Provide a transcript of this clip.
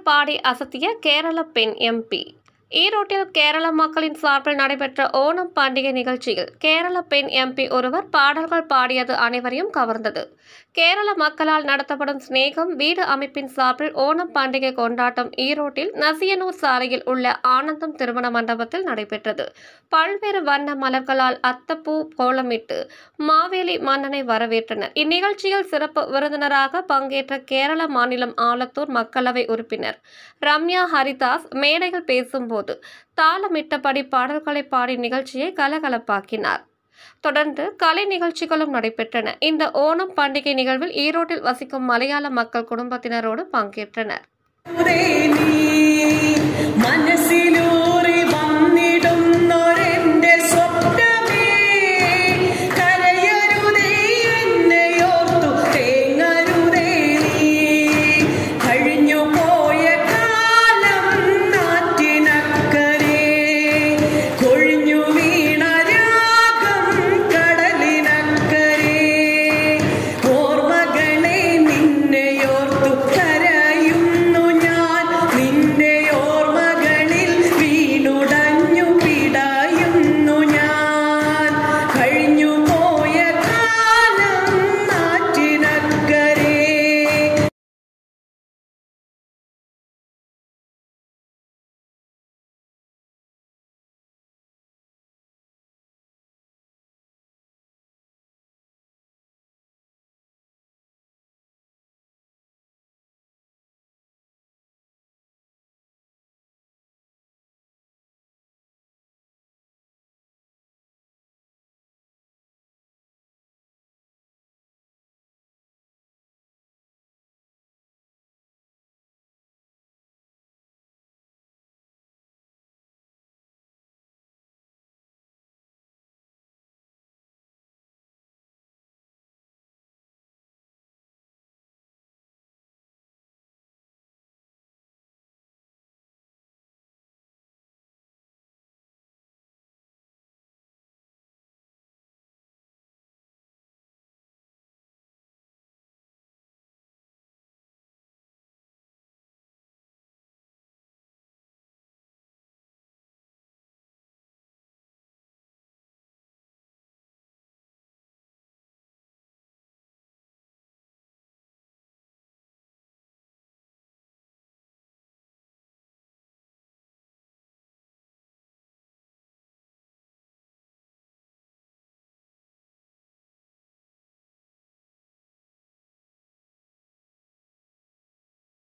பாடி அசத்திய கேரள பெண் எம்பி ஈரோட்டில் கேரள மக்களின் சார்பில் நடைபெற்ற ஓணம் பண்டிகை நிகழ்ச்சியில் கேரள பெண் எம்பி ஒருவர் பாடல்கள் பாடியது அனைவரையும் கவர்ந்தது கேரள மக்களால் நடத்தப்படும் சிநேகம் வீடு அமைப்பின் சார்பில் ஓணம் பண்டிகை கொண்டாட்டம் ஈரோட்டில் நசியனூர் சாலையில் உள்ள ஆனந்தம் திருமண மண்டபத்தில் நடைபெற்றது பல்வேறு வண்ண மலர்களால் அத்தப்பூ கோலமிட்டு மாவேலி மன்னனை வரவேற்றனர் இந்நிகழ்ச்சியில் சிறப்பு விருந்தினராக பங்கேற்ற கேரள மாநிலம் ஆலத்தூர் மக்களவை உறுப்பினர் ரம்யா ஹரிதாஸ் மேடையில் பேசும்போது தாளமிட்டபடி பாடல்களை பாடி நிகழ்ச்சியை கலகலப்பாக்கினார் தொடர்ந்து கலை நிகழ்ச்சிகளும் நடைபெற்றன இந்த ஓணம் பண்டிகை நிகழ்வில் ஈரோட்டில் வசிக்கும் மலையாள மக்கள் குடும்பத்தினரோடு பங்கேற்றனர் നീ മനസ്സിലോ